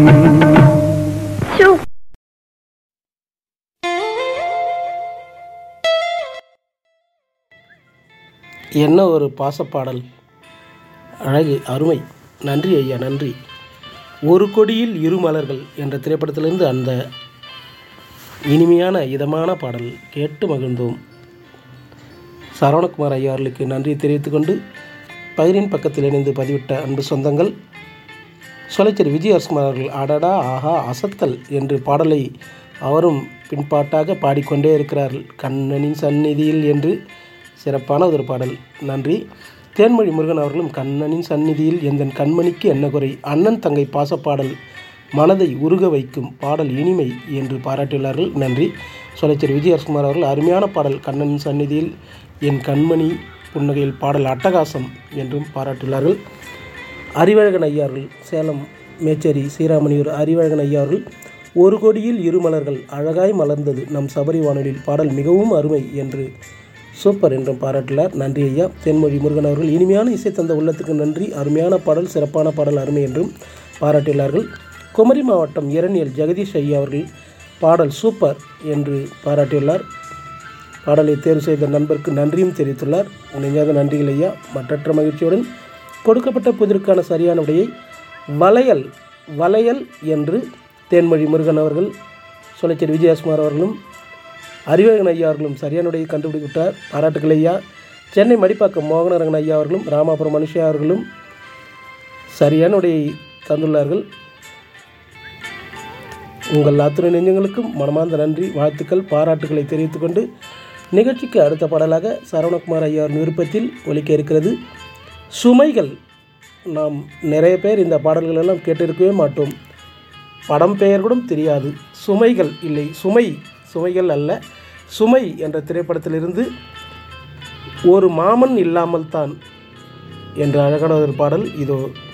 என்ன ஒரு பாசப்பாடல் அழகு அருமை நன்றி ஐயா நன்றி ஒரு கொடியில் இரு மலர்கள் என்ற திரைப்படத்திலிருந்து அந்த இனிமையான இதமான பாடல் கேட்டு மகிழ்ந்தோம் சரவணகுமார் ஐயா அவர்களுக்கு நன்றி தெரிவித்துக்கொண்டு பயிரின் பக்கத்தில் இணைந்து பதிவிட்ட அன்பு சொந்தங்கள் சொலைச்சேரி விஜயகுமார் அவர்கள் அடடா ஆஹா அசத்தல் என்று பாடலை அவரும் பின்பாட்டாக பாடிக்கொண்டே இருக்கிறார்கள் கண்ணனின் சந்நிதியில் என்று சிறப்பான ஒரு பாடல் நன்றி தேன்மொழி முருகன் அவர்களும் கண்ணனின் சந்நிதியில் எந்தன் கண்மணிக்கு என்ன குறை அண்ணன் தங்கை பாசப்பாடல் மனதை உருக வைக்கும் பாடல் இனிமை என்று பாராட்டியுள்ளார்கள் நன்றி சொலைச்சேரி விஜயகுமார் அவர்கள் அருமையான பாடல் கண்ணனின் சந்நிதியில் என் கண்மணி புன்னகையில் பாடல் அட்டகாசம் என்றும் பாராட்டியுள்ளார்கள் அறிவழகன் ஐயா அவர்கள் சேலம் மேச்சேரி ஸ்ரீராமணியூர் அறிவழகன் ஐயா அவர்கள் ஒரு கொடியில் இரு மலர்கள் அழகாய் மலர்ந்தது நம் சபரி வானொலியில் பாடல் மிகவும் அருமை என்று சூப்பர் என்றும் பாராட்டினார் நன்றி ஐயா தென்மொழி முருகன் அவர்கள் இனிமையான இசை தந்த உள்ளத்துக்கு நன்றி அருமையான பாடல் சிறப்பான பாடல் அருமை என்றும் பாராட்டியுள்ளார்கள் குமரி மாவட்டம் இரணியல் ஜெகதீஷ் ஐயா அவர்கள் பாடல் சூப்பர் என்று பாராட்டியுள்ளார் பாடலை தேர்வு செய்த நண்பருக்கு நன்றியும் தெரிவித்துள்ளார் நெஞ்சாத நன்றிகள் ஐயா மற்றற்ற மகிழ்ச்சியுடன் கொடுக்கப்பட்ட புதிருக்கான சரியான விடையை வளையல் வளையல் என்று தேன்மொழி முருகன் அவர்கள் சொலைச்சேரி விஜயகுமார் அவர்களும் அறிவழகன் ஐயா அவர்களும் சரியான விடையை கண்டுபிடித்துவிட்டார் பாராட்டுகள் ஐயா சென்னை மடிப்பாக்கம் மோகனரங்கன் ஐயா அவர்களும் ராமாபுரம் மனுஷா அவர்களும் சரியான விடையை தந்துள்ளார்கள் உங்கள் அத்துணை நெஞ்சங்களுக்கும் மனமார்ந்த நன்றி வாழ்த்துக்கள் பாராட்டுகளை தெரிவித்துக்கொண்டு நிகழ்ச்சிக்கு அடுத்த பாடலாக சரவணகுமார் ஐயாவின் விருப்பத்தில் ஒலிக்க இருக்கிறது சுமைகள் நாம் நிறைய பேர் இந்த பாடல்கள் எல்லாம் கேட்டிருக்கவே மாட்டோம் படம் பெயர் கூட தெரியாது சுமைகள் இல்லை சுமை சுமைகள் அல்ல சுமை என்ற திரைப்படத்திலிருந்து ஒரு மாமன் இல்லாமல் தான் என்ற அழகான ஒரு பாடல் இதோ